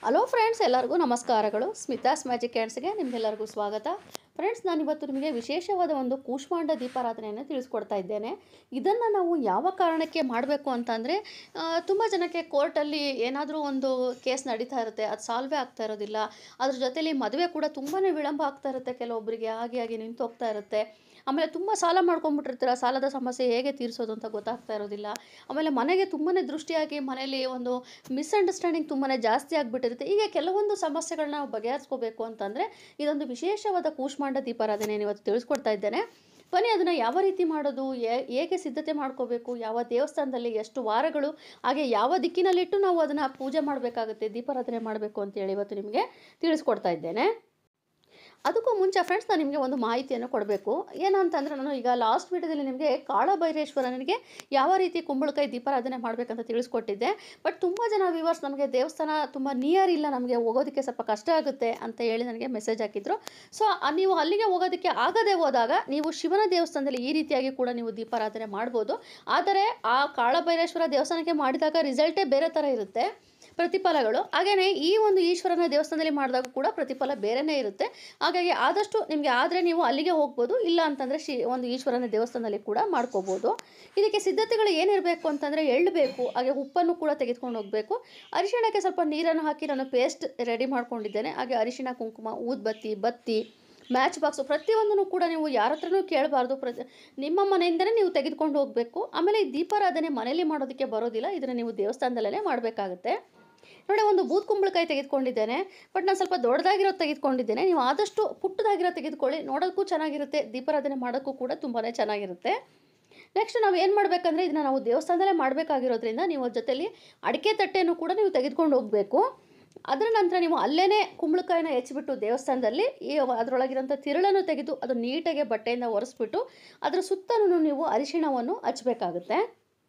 hello friends ಎಲ್ಲರಿಗೂ ನಮಸ್ಕಾರಗಳು Smitha's magic ಹ್ಯಾಂಡ್ಸ್ಗೆ ನಿಮಗೆಲ್ಲರಿಗೂ ಸ್ವಾಗತ ಫ್ರೆಂಡ್ಸ್ ನಾನಿವತ್ತು ನಿಮಗೆ ವಿಶೇಷವಾದ ಒಂದು ಕೂಷ್ಮಾಂಡ ದೀಪಾರಾಧನೆಯನ್ನು ತಿಳಿಸ್ಕೊಡ್ತಾ ಇದ್ದೇನೆ ಇದನ್ನು ನಾವು ಯಾವ ಕಾರಣಕ್ಕೆ ಮಾಡಬೇಕು ಅಂತಂದರೆ ತುಂಬ ಜನಕ್ಕೆ ಕೋರ್ಟಲ್ಲಿ ಏನಾದರೂ ಒಂದು ಕೇಸ್ ನಡೀತಾ ಇರುತ್ತೆ ಅದು ಸಾಲ್ವೇ ಆಗ್ತಾ ಇರೋದಿಲ್ಲ ಅದ್ರ ಜೊತೆಲಿ ಮದುವೆ ಕೂಡ ತುಂಬಾ ವಿಳಂಬ ಆಗ್ತಾ ಇರುತ್ತೆ ಕೆಲವೊಬ್ಬರಿಗೆ ಹಾಗೆ ಹಾಗೆ ನಿಂತು ಹೋಗ್ತಾ ಇರುತ್ತೆ ಆಮೇಲೆ ತುಂಬ ಸಾಲ ಮಾಡ್ಕೊಂಡ್ಬಿಟ್ಟಿರ್ತೀರ ಸಾಲದ ಸಮಸ್ಯೆ ಹೇಗೆ ತೀರಿಸೋದು ಅಂತ ಗೊತ್ತಾಗ್ತಾ ಇರೋದಿಲ್ಲ ಆಮೇಲೆ ಮನೆಗೆ ತುಂಬಾ ದೃಷ್ಟಿಯಾಗಿ ಮನೇಲಿ ಒಂದು ಮಿಸ್ಅಂಡರ್ಸ್ಟ್ಯಾಂಡಿಂಗ್ ತುಂಬಾ ಜಾಸ್ತಿ ಆಗಿಬಿಟ್ಟಿರುತ್ತೆ ಹೀಗೆ ಕೆಲವೊಂದು ಸಮಸ್ಯೆಗಳನ್ನ ನಾವು ಬಗೆಹರಿಸ್ಕೋಬೇಕು ಅಂತಂದರೆ ಇದೊಂದು ವಿಶೇಷವಾದ ಕೂಷ್ಮಾಂಡ ದೀಪಾರಾಧನೆಯನ್ನು ಇವತ್ತು ತಿಳಿಸ್ಕೊಡ್ತಾ ಇದ್ದೇನೆ ಬನ್ನಿ ಅದನ್ನು ಯಾವ ರೀತಿ ಮಾಡೋದು ಏ- ಹೇಗೆ ಸಿದ್ಧತೆ ಮಾಡ್ಕೋಬೇಕು ಯಾವ ದೇವಸ್ಥಾನದಲ್ಲಿ ಎಷ್ಟು ವಾರಗಳು ಹಾಗೆ ಯಾವ ದಿಕ್ಕಿನಲ್ಲಿಟ್ಟು ನಾವು ಅದನ್ನು ಪೂಜೆ ಮಾಡಬೇಕಾಗುತ್ತೆ ದೀಪಾರಾಧನೆ ಮಾಡಬೇಕು ಅಂತೇಳಿ ಇವತ್ತು ನಿಮಗೆ ತಿಳಿಸ್ಕೊಡ್ತಾ ಇದ್ದೇನೆ ಅದಕ್ಕೂ ಮುಂಚೆ ಫ್ರೆಂಡ್ಸ್ ನಾನು ನಿಮಗೆ ಒಂದು ಮಾಹಿತಿಯನ್ನು ಕೊಡಬೇಕು ಏನಂತಂದರೆ ನಾನು ಈಗ ಲಾಸ್ಟ್ ವಿಡಿಯೋದಲ್ಲಿ ನಿಮಗೆ ಕಾಳಭೈರೇಶ್ವರನಿಗೆ ಯಾವ ರೀತಿ ಕುಂಬಳಕಾಯಿ ದೀಪಾರಾಧನೆ ಮಾಡಬೇಕಂತ ತಿಳಿಸ್ಕೊಟ್ಟಿದ್ದೆ ಬಟ್ ತುಂಬ ಜನ ವ್ಯೂವರ್ಸ್ ನಮಗೆ ದೇವಸ್ಥಾನ ತುಂಬ ನಿಯರ್ ಇಲ್ಲ ನಮಗೆ ಹೋಗೋದಕ್ಕೆ ಸ್ವಲ್ಪ ಕಷ್ಟ ಆಗುತ್ತೆ ಅಂತ ಹೇಳಿ ನನಗೆ ಮೆಸೇಜ್ ಹಾಕಿದ್ರು ಸೊ ನೀವು ಅಲ್ಲಿಗೆ ಹೋಗೋದಕ್ಕೆ ಆಗದೆ ಹೋದಾಗ ನೀವು ಶಿವನ ದೇವಸ್ಥಾನದಲ್ಲಿ ಈ ರೀತಿಯಾಗಿ ಕೂಡ ನೀವು ದೀಪಾರಾಧನೆ ಮಾಡ್ಬೋದು ಆದರೆ ಆ ಕಾಳಭೈರೇಶ್ವರ ದೇವಸ್ಥಾನಕ್ಕೆ ಮಾಡಿದಾಗ ರಿಸಲ್ಟೇ ಬೇರೆ ಥರ ಇರುತ್ತೆ ಪ್ರತಿಫಲಗಳು ಹಾಗೆಯೇ ಈ ಒಂದು ಈಶ್ವರನ ದೇವಸ್ಥಾನದಲ್ಲಿ ಮಾಡಿದಾಗ ಕೂಡ ಪ್ರತಿಫಲ ಬೇರೆಯೇ ಇರುತ್ತೆ ಹಾಗಾಗಿ ಆದಷ್ಟು ನಿಮಗೆ ಆದರೆ ನೀವು ಅಲ್ಲಿಗೆ ಹೋಗ್ಬೋದು ಇಲ್ಲ ಅಂತಂದರೆ ಶಿ ಒಂದು ಈಶ್ವರನ ದೇವಸ್ಥಾನದಲ್ಲಿ ಕೂಡ ಮಾಡ್ಕೋಬೋದು ಇದಕ್ಕೆ ಸಿದ್ಧತೆಗಳು ಏನಿರಬೇಕು ಅಂತಂದರೆ ಎಳ್ಳು ಬೇಕು ಹಾಗೆ ಉಪ್ಪನ್ನು ಕೂಡ ತೆಗೆದುಕೊಂಡು ಹೋಗಬೇಕು ಅರಿಶಿಣಕ್ಕೆ ಸ್ವಲ್ಪ ನೀರನ್ನು ಹಾಕಿ ನಾನು ಪೇಸ್ಟ್ ರೆಡಿ ಮಾಡ್ಕೊಂಡಿದ್ದೇನೆ ಹಾಗೆ ಅರಿಶಿಣ ಕುಂಕುಮ ಊದ್ಬತ್ತಿ ಬತ್ತಿ ಮ್ಯಾಚ್ ಬಾಕ್ಸು ಪ್ರತಿಯೊಂದನ್ನು ಕೂಡ ನೀವು ಯಾರ ಹತ್ರನೂ ಕೇಳಬಾರ್ದು ಪ್ರತಿ ನಿಮ್ಮ ಮನೆಯಿಂದಲೇ ನೀವು ತೆಗೆದುಕೊಂಡು ಹೋಗಬೇಕು ಆಮೇಲೆ ಈ ದೀಪಾರಾಧನೆ ಮನೇಲಿ ಮಾಡೋದಕ್ಕೆ ಬರೋದಿಲ್ಲ ಇದನ್ನು ನೀವು ದೇವಸ್ಥಾನದಲ್ಲೇ ಮಾಡಬೇಕಾಗುತ್ತೆ ನೋಡಿ ಒಂದು ಬೂತ್ ಕುಂಬಳಕಾಯಿ ತೆಗೆದುಕೊಂಡಿದ್ದೇನೆ ಬಟ್ ನಾನು ಸ್ವಲ್ಪ ದೊಡ್ಡದಾಗಿರೋದು ತೆಗೆದುಕೊಂಡಿದ್ದೇನೆ ನೀವು ಆದಷ್ಟು ಪುಟ್ಟದಾಗಿರೋ ತೆಗೆದುಕೊಳ್ಳಿ ನೋಡೋಕ್ಕೂ ಚೆನ್ನಾಗಿರುತ್ತೆ ದೀಪಾರಾಧನೆ ಮಾಡೋಕ್ಕೂ ಕೂಡ ತುಂಬಾ ಚೆನ್ನಾಗಿರುತ್ತೆ ನೆಕ್ಸ್ಟ್ ನಾವು ಏನು ಮಾಡಬೇಕಂದ್ರೆ ಇದನ್ನು ನಾವು ದೇವಸ್ಥಾನದಲ್ಲೇ ಮಾಡಬೇಕಾಗಿರೋದ್ರಿಂದ ನೀವು ಅದ್ರ ಜೊತೆಲಿ ಅಡಿಕೆ ತಟ್ಟೆಯನ್ನು ಕೂಡ ನೀವು ತೆಗೆದುಕೊಂಡು ಹೋಗಬೇಕು ಅದರ ನಂತರ ನೀವು ಅಲ್ಲೇ ಕುಂಬಳಕಾಯಿನ ಹೆಚ್ಚಿಬಿಟ್ಟು ದೇವಸ್ಥಾನದಲ್ಲಿ ಈ ಅದರೊಳಗಿರೋಂಥ ತಿರುಳನ್ನು ತೆಗೆದು ಅದು ನೀಟಾಗಿ ಬಟ್ಟೆಯಿಂದ ಒರೆಸ್ಬಿಟ್ಟು ಅದರ ಸುತ್ತಲೂ ನೀವು ಅರಿಶಿಣವನ್ನು ಹಚ್ಚಬೇಕಾಗುತ್ತೆ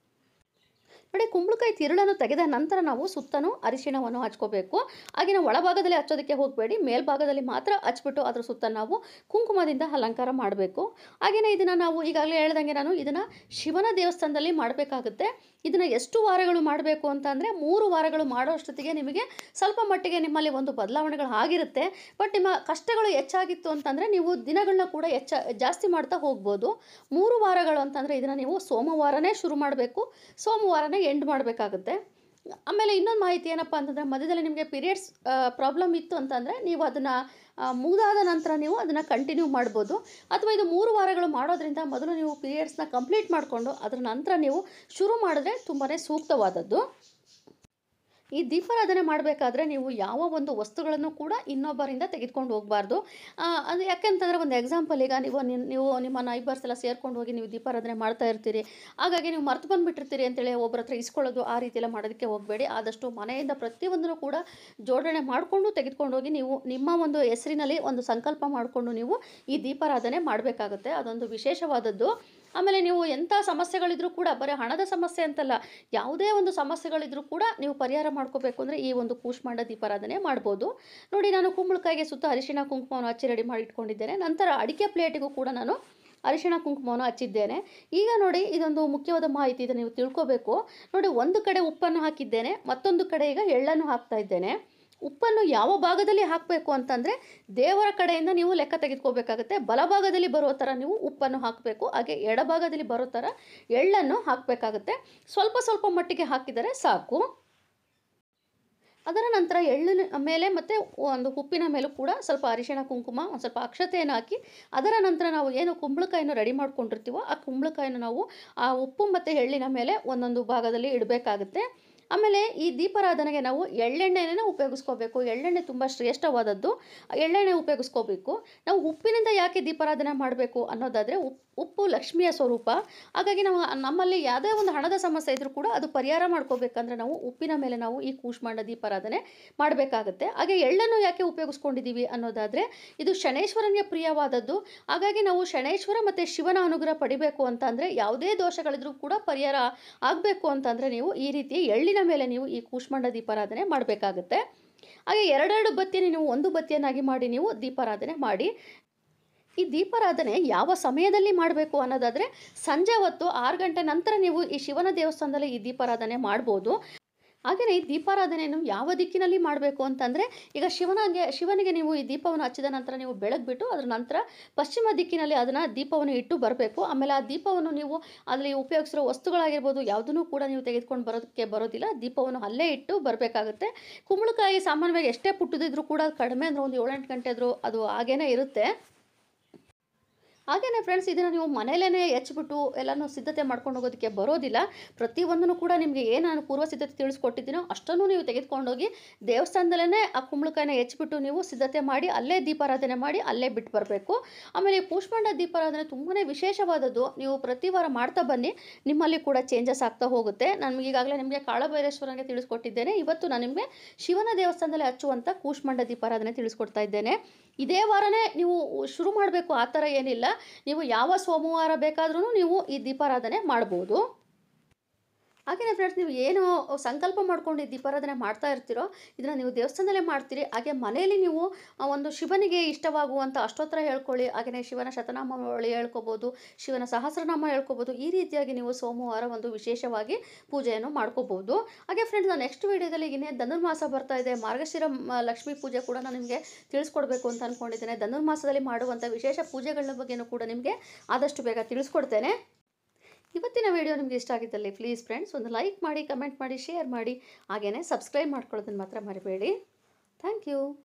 ನೋಡಿ ಕುಂಬಳಕಾಯಿ ತಿರುಳನ್ನು ತೆಗೆದ ನಂತರ ನಾವು ಸುತ್ತಲೂ ಅರಿಶಿಣವನ್ನು ಹಚ್ಕೋಬೇಕು ಹಾಗೆ ನಾವು ಒಳಭಾಗದಲ್ಲಿ ಹಚ್ಚೋದಕ್ಕೆ ಹೋಗಬೇಡಿ ಮೇಲ್ಭಾಗದಲ್ಲಿ ಮಾತ್ರ ಹಚ್ಬಿಟ್ಟು ಅದ್ರ ಸುತ್ತ ನಾವು ಕುಂಕುಮದಿಂದ ಅಲಂಕಾರ ಮಾಡಬೇಕು ಹಾಗೆಯೇ ಇದನ್ನು ನಾವು ಈಗಾಗಲೇ ಹೇಳ್ದಂಗೆ ನಾನು ಇದನ್ನು ಶಿವನ ದೇವಸ್ಥಾನದಲ್ಲಿ ಮಾಡಬೇಕಾಗುತ್ತೆ ಇದನ್ನು ಎಷ್ಟು ವಾರಗಳು ಮಾಡಬೇಕು ಅಂತಂದರೆ ಮೂರು ವಾರಗಳು ಮಾಡೋ ಅಷ್ಟೊತ್ತಿಗೆ ನಿಮಗೆ ಸ್ವಲ್ಪ ಮಟ್ಟಿಗೆ ನಿಮ್ಮಲ್ಲಿ ಒಂದು ಬದಲಾವಣೆಗಳು ಆಗಿರುತ್ತೆ ಬಟ್ ನಿಮ್ಮ ಕಷ್ಟಗಳು ಹೆಚ್ಚಾಗಿತ್ತು ಅಂತಂದರೆ ನೀವು ದಿನಗಳನ್ನ ಕೂಡ ಹೆಚ್ಚ ಜಾಸ್ತಿ ಮಾಡ್ತಾ ಹೋಗ್ಬೋದು ಮೂರು ವಾರಗಳು ಅಂತಂದರೆ ಇದನ್ನು ನೀವು ಸೋಮವಾರನೇ ಶುರು ಮಾಡಬೇಕು ಸೋಮವಾರನೇ ಎಂಡ್ ಮಾಡಬೇಕಾಗುತ್ತೆ ಆಮೇಲೆ ಇನ್ನೊಂದು ಮಾಹಿತಿ ಏನಪ್ಪ ಅಂತಂದರೆ ಮಧ್ಯದಲ್ಲಿ ನಿಮಗೆ ಪೀರಿಯಡ್ಸ್ ಪ್ರಾಬ್ಲಮ್ ಇತ್ತು ಅಂತಂದರೆ ನೀವು ಅದನ್ನು ಮುಗಿದಾದ ನಂತರ ನೀವು ಅದನ್ನು ಕಂಟಿನ್ಯೂ ಮಾಡ್ಬೋದು ಅಥವಾ ಇದು ಮೂರು ವಾರಗಳು ಮಾಡೋದ್ರಿಂದ ಮೊದಲು ನೀವು ಪೀರಿಯಡ್ಸ್ನ ಕಂಪ್ಲೀಟ್ ಮಾಡಿಕೊಂಡು ಅದರ ನಂತರ ನೀವು ಶುರು ಮಾಡಿದ್ರೆ ತುಂಬಾ ಸೂಕ್ತವಾದದ್ದು ಈ ದೀಪಾರಾಧನೆ ಮಾಡಬೇಕಾದ್ರೆ ನೀವು ಯಾವ ಒಂದು ವಸ್ತುಗಳನ್ನು ಕೂಡ ಇನ್ನೊಬ್ಬರಿಂದ ತೆಗೆದುಕೊಂಡು ಹೋಗಬಾರ್ದು ಅದು ಯಾಕೆಂತಂದರೆ ಒಂದು ಎಕ್ಸಾಂಪಲ್ ಈಗ ನೀವು ನಿನ್- ನೀವು ನಿಮ್ಮ ನೈಬರ್ಸ್ ಎಲ್ಲ ಸೇರ್ಕೊಂಡು ಹೋಗಿ ನೀವು ದೀಪಾರಾಧನೆ ಮಾಡ್ತಾ ಇರ್ತೀರಿ ಹಾಗಾಗಿ ನೀವು ಮರ್ತು ಬಂದುಬಿಟ್ಟಿರ್ತೀರಿ ಅಂತೇಳಿ ಒಬ್ಬರ ಹತ್ರ ಇಸ್ಕೊಳ್ಳೋದು ಆ ರೀತಿ ಎಲ್ಲ ಮಾಡೋದಕ್ಕೆ ಹೋಗಬೇಡಿ ಆದಷ್ಟು ಮನೆಯಿಂದ ಪ್ರತಿಯೊಂದನ್ನು ಕೂಡ ಜೋಡಣೆ ಮಾಡಿಕೊಂಡು ತೆಗೆದುಕೊಂಡು ಹೋಗಿ ನೀವು ನಿಮ್ಮ ಒಂದು ಹೆಸರಿನಲ್ಲಿ ಒಂದು ಸಂಕಲ್ಪ ಮಾಡಿಕೊಂಡು ನೀವು ಈ ದೀಪಾರಾಧನೆ ಮಾಡಬೇಕಾಗುತ್ತೆ ಅದೊಂದು ವಿಶೇಷವಾದದ್ದು ಆಮೇಲೆ ನೀವು ಎಂಥ ಸಮಸ್ಯೆಗಳಿದ್ರೂ ಕೂಡ ಬರೀ ಹಣದ ಸಮಸ್ಯೆ ಅಂತಲ್ಲ ಯಾವುದೇ ಒಂದು ಸಮಸ್ಯೆಗಳಿದ್ರೂ ಕೂಡ ನೀವು ಪರಿಹಾರ ಮಾಡ್ಕೋಬೇಕು ಅಂದರೆ ಈ ಒಂದು ಕೂಷ್ಮಾಂಡ ದೀಪಾರಾಧನೆ ಮಾಡ್ಬೋದು ನೋಡಿ ನಾನು ಕುಂಬಳಕಾಯಿಗೆ ಸುತ್ತ ಅರಿಶಿಣ ಕುಂಕುಮವನ್ನು ಹಚ್ಚಿ ರೆಡಿ ಮಾಡಿ ಇಟ್ಕೊಂಡಿದ್ದೇನೆ ನಂತರ ಅಡಿಕೆ ಪ್ಲೇಟಿಗೂ ಕೂಡ ನಾನು ಅರಿಶಿಣ ಕುಂಕುಮವನ್ನು ಹಚ್ಚಿದ್ದೇನೆ ಈಗ ನೋಡಿ ಇದೊಂದು ಮುಖ್ಯವಾದ ಮಾಹಿತಿ ಇದನ್ನು ನೀವು ತಿಳ್ಕೊಬೇಕು ನೋಡಿ ಒಂದು ಕಡೆ ಉಪ್ಪನ್ನು ಹಾಕಿದ್ದೇನೆ ಮತ್ತೊಂದು ಕಡೆ ಈಗ ಎಳ್ಳನ್ನು ಹಾಕ್ತಾ ಇದ್ದೇನೆ ಉಪ್ಪನ್ನು ಯಾವ ಭಾಗದಲ್ಲಿ ಹಾಕಬೇಕು ಅಂತಂದರೆ ದೇವರ ಕಡೆಯಿಂದ ನೀವು ಲೆಕ್ಕ ತೆಗೆದುಕೋಬೇಕಾಗುತ್ತೆ ಬಲಭಾಗದಲ್ಲಿ ಬರೋ ಥರ ನೀವು ಉಪ್ಪನ್ನು ಹಾಕಬೇಕು ಹಾಗೆ ಎಡಭಾಗದಲ್ಲಿ ಬರೋ ಥರ ಎಳ್ಳನ್ನು ಹಾಕಬೇಕಾಗುತ್ತೆ ಸ್ವಲ್ಪ ಸ್ವಲ್ಪ ಮಟ್ಟಿಗೆ ಹಾಕಿದರೆ ಸಾಕು ಅದರ ನಂತರ ಎಳ್ಳಿನ ಮೇಲೆ ಮತ್ತು ಒಂದು ಉಪ್ಪಿನ ಮೇಲೂ ಕೂಡ ಸ್ವಲ್ಪ ಅರಿಶಿಣ ಕುಂಕುಮ ಒಂದು ಸ್ವಲ್ಪ ಅಕ್ಷತೆಯನ್ನು ಹಾಕಿ ಅದರ ನಂತರ ನಾವು ಏನು ಕುಂಬಳಕಾಯನ್ನು ರೆಡಿ ಮಾಡ್ಕೊಂಡಿರ್ತೀವೋ ಆ ಕುಂಬಳಕಾಯನ್ನು ನಾವು ಆ ಉಪ್ಪು ಮತ್ತು ಎಳ್ಳಿನ ಮೇಲೆ ಒಂದೊಂದು ಭಾಗದಲ್ಲಿ ಇಡಬೇಕಾಗುತ್ತೆ ಆಮೇಲೆ ಈ ದೀಪಾರಾಧನೆಗೆ ನಾವು ಎಳ್ಳೆಣ್ಣೆನೇ ಉಪಯೋಗಿಸ್ಕೋಬೇಕು ಎಳ್ಳೆಣ್ಣೆ ತುಂಬ ಶ್ರೇಷ್ಠವಾದದ್ದು ಎಳ್ಳೆಣ್ಣೆ ಉಪಯೋಗಿಸ್ಕೋಬೇಕು ನಾವು ಉಪ್ಪಿನಿಂದ ಯಾಕೆ ದೀಪಾರಾಧನೆ ಮಾಡಬೇಕು ಅನ್ನೋದಾದರೆ ಉಪ್ ಉಪ್ಪು ಲಕ್ಷ್ಮಿಯ ಸ್ವರೂಪ ಹಾಗಾಗಿ ನಾವು ನಮ್ಮಲ್ಲಿ ಯಾವುದೇ ಒಂದು ಹಣದ ಸಮಸ್ಯೆ ಇದ್ರೂ ಕೂಡ ಅದು ಪರಿಹಾರ ಮಾಡ್ಕೋಬೇಕಂದ್ರೆ ನಾವು ಉಪ್ಪಿನ ಮೇಲೆ ನಾವು ಈ ಕೂಷ್ಮಾಂಡ ದೀಪಾರಾಧನೆ ಮಾಡಬೇಕಾಗುತ್ತೆ ಹಾಗೆ ಎಳ್ಳನ್ನು ಯಾಕೆ ಉಪಯೋಗಿಸ್ಕೊಂಡಿದ್ದೀವಿ ಅನ್ನೋದಾದರೆ ಇದು ಶನೇಶ್ವರನಿಗೆ ಪ್ರಿಯವಾದದ್ದು ಹಾಗಾಗಿ ನಾವು ಶನೇಶ್ವರ ಮತ್ತು ಶಿವನ ಅನುಗ್ರಹ ಪಡಿಬೇಕು ಅಂತಂದರೆ ಯಾವುದೇ ದೋಷಗಳಿದ್ರೂ ಕೂಡ ಪರಿಹಾರ ಆಗಬೇಕು ಅಂತಂದರೆ ನೀವು ಈ ರೀತಿ ಎಳ್ಳಿನ ಮೇಲೆ ನೀವು ಈ ಕೂಷ್ಮಾಂಡ ದೀಪಾರಾಧನೆ ಮಾಡಬೇಕಾಗುತ್ತೆ ಹಾಗೆ ಎರಡೆರಡು ಬತ್ತಿಯನ್ನು ನೀವು ಒಂದು ಬತ್ತಿಯನ್ನಾಗಿ ಮಾಡಿ ನೀವು ದೀಪಾರಾಧನೆ ಮಾಡಿ ಈ ದೀಪಾರಾಧನೆ ಯಾವ ಸಮಯದಲ್ಲಿ ಮಾಡಬೇಕು ಅನ್ನೋದಾದರೆ ಸಂಜೆ ಹೊತ್ತು ಆರು ಗಂಟೆ ನಂತರ ನೀವು ಈ ಶಿವನ ದೇವಸ್ಥಾನದಲ್ಲಿ ಈ ದೀಪಾರಾಧನೆ ಮಾಡ್ಬೋದು ಹಾಗೆಯೇ ಈ ದೀಪಾರಾಧನೆಯನ್ನು ಯಾವ ದಿಕ್ಕಿನಲ್ಲಿ ಮಾಡಬೇಕು ಅಂತಂದರೆ ಈಗ ಶಿವನಿಗೆ ಶಿವನಿಗೆ ನೀವು ಈ ದೀಪವನ್ನು ಹಚ್ಚಿದ ನಂತರ ನೀವು ಬೆಳಗ್ಬಿಟ್ಟು ಅದರ ನಂತರ ಪಶ್ಚಿಮ ದಿಕ್ಕಿನಲ್ಲಿ ಅದನ್ನು ದೀಪವನ್ನು ಇಟ್ಟು ಬರಬೇಕು ಆಮೇಲೆ ಆ ದೀಪವನ್ನು ನೀವು ಅಲ್ಲಿ ಉಪಯೋಗಿಸಿರೋ ವಸ್ತುಗಳಾಗಿರ್ಬೋದು ಯಾವುದನ್ನು ಕೂಡ ನೀವು ತೆಗೆದುಕೊಂಡು ಬರೋದಕ್ಕೆ ಬರೋದಿಲ್ಲ ದೀಪವನ್ನು ಅಲ್ಲೇ ಇಟ್ಟು ಬರಬೇಕಾಗುತ್ತೆ ಕುಂಬಳಕಾಯಿ ಸಾಮಾನ್ಯವಾಗಿ ಎಷ್ಟೇ ಪುಟ್ಟದಿದ್ರೂ ಕೂಡ ಅದು ಕಡಿಮೆ ಅಂದರೆ ಒಂದು ಏಳೆಂಟು ಗಂಟೆ ಆದರೂ ಅದು ಹಾಗೇನೇ ಇರುತ್ತೆ ಹಾಗೆಯೇ ಫ್ರೆಂಡ್ಸ್ ಇದನ್ನು ನೀವು ಮನೇಲೇ ಹೆಚ್ಚಿಬಿಟ್ಟು ಎಲ್ಲನೂ ಸಿದ್ಧತೆ ಮಾಡ್ಕೊಂಡು ಹೋಗೋದಕ್ಕೆ ಬರೋದಿಲ್ಲ ಪ್ರತಿಯೊಂದನ್ನು ಕೂಡ ನಿಮಗೆ ಏನು ನಾನು ಪೂರ್ವ ಸಿದ್ಧತೆ ತಿಳಿಸ್ಕೊಟ್ಟಿದ್ದೀನೋ ಅಷ್ಟನ್ನು ನೀವು ತೆಗೆದುಕೊಂಡೋಗಿ ದೇವಸ್ಥಾನದಲ್ಲೇ ಆ ಕುಂಬಳಕಾಯಿನ ಹೆಚ್ಚಿಬಿಟ್ಟು ನೀವು ಸಿದ್ಧತೆ ಮಾಡಿ ಅಲ್ಲೇ ದೀಪಾರಾಧನೆ ಮಾಡಿ ಅಲ್ಲೇ ಬಿಟ್ಟು ಬರಬೇಕು ಆಮೇಲೆ ಈ ಕೂಷ್ಮಾಂಡ ದೀಪಾರಾಧನೆ ತುಂಬಾ ವಿಶೇಷವಾದದ್ದು ನೀವು ಪ್ರತಿ ವಾರ ಮಾಡ್ತಾ ಬನ್ನಿ ನಿಮ್ಮಲ್ಲಿ ಕೂಡ ಚೇಂಜಸ್ ಆಗ್ತಾ ಹೋಗುತ್ತೆ ನಾನು ಈಗಾಗಲೇ ನಿಮಗೆ ಕಾಳಭೈರೇಶ್ವರನಿಗೆ ತಿಳಿಸ್ಕೊಟ್ಟಿದ್ದೇನೆ ಇವತ್ತು ನಾನು ನಿಮಗೆ ಶಿವನ ದೇವಸ್ಥಾನದಲ್ಲಿ ಹಚ್ಚುವಂಥ ಕೂಷ್ಮಾಂಡ ದೀಪಾರಾಧನೆ ತಿಳಿಸ್ಕೊಡ್ತಾ ಇದ್ದೇನೆ ಇದೇ ವಾರನೇ ನೀವು ಶುರು ಮಾಡಬೇಕು ಆ ಥರ ಏನಿಲ್ಲ ನೀವು ಯಾವ ಸೋಮವಾರ ಬೇಕಾದ್ರೂ ನೀವು ಈ ದೀಪಾರಾಧನೆ ಮಾಡ್ಬೋದು ಹಾಗೆಯೇ ಫ್ರೆಂಡ್ಸ್ ನೀವು ಏನು ಸಂಕಲ್ಪ ಮಾಡ್ಕೊಂಡು ಈ ದೀಪಾರಾಧನೆ ಮಾಡ್ತಾ ಇರ್ತೀರೋ ಇದನ್ನು ನೀವು ದೇವಸ್ಥಾನದಲ್ಲೇ ಮಾಡ್ತೀರಿ ಹಾಗೆ ಮನೆಯಲ್ಲಿ ನೀವು ಆ, ಒಂದು ಶಿವನಿಗೆ ಇಷ್ಟವಾಗುವಂಥ ಅಷ್ಟೋತ್ತರ ಹೇಳ್ಕೊಳ್ಳಿ ಹಾಗೆಯೇ ಶಿವನ ಶತನಾಮಾವಳಿ ಹೇಳ್ಕೊಬೋದು ಶಿವನ ಸಹಸ್ರನಾಮ ಹೇಳ್ಕೊಬೋದು ಈ ರೀತಿಯಾಗಿ ನೀವು ಸೋಮವಾರ ಒಂದು ವಿಶೇಷವಾಗಿ ಪೂಜೆಯನ್ನು ಮಾಡ್ಕೋಬೋದು ಹಾಗೆ ಫ್ರೆಂಡ್ಸ್ ನಾನು ನೆಕ್ಸ್ಟ್ ವೀಡಿಯೋದಲ್ಲಿ ಇನ್ನೇ ಧನುರ್ಮಾಸ ಬರ್ತಾ ಇದೆ ಮಾರ್ಗಶಿರ ಮ- ಲಕ್ಷ್ಮೀ ಪೂಜೆ ಕೂಡ ನಾನು ನಿಮಗೆ ತಿಳಿಸ್ಕೊಡ್ಬೇಕು ಅಂತ ಅಂದ್ಕೊಂಡಿದ್ದೇನೆ ಧನುರ್ಮಾಸದಲ್ಲಿ ಮಾಡುವಂಥ ವಿಶೇಷ ಪೂಜೆಗಳ ಬಗ್ಗೆನೂ ಕೂಡ ನಿಮಗೆ ಆದಷ್ಟು ಬೇಗ ತಿಳಿಸ್ಕೊಡ್ತೇನೆ ಇವತ್ತಿನ ವಿಡಿಯೋ ನಿಮಗೆ ಇಷ್ಟ ಆಗಿದ್ದಲ್ಲಿ ಪ್ಲೀಸ್ ಫ್ರೆಂಡ್ಸ್ ಒಂದು ಲೈಕ್ ಮಾಡಿ ಕಮೆಂಟ್ ಮಾಡಿ ಶೇರ್ ಮಾಡಿ ಹಾಗೆಯೇ ಸಬ್ಸ್ಕ್ರೈಬ್ ಮಾಡ್ಕೊಳ್ಳೋದನ್ನು ಮಾತ್ರ ಮರಿಬೇಡಿ ಥ್ಯಾಂಕ್ ಯು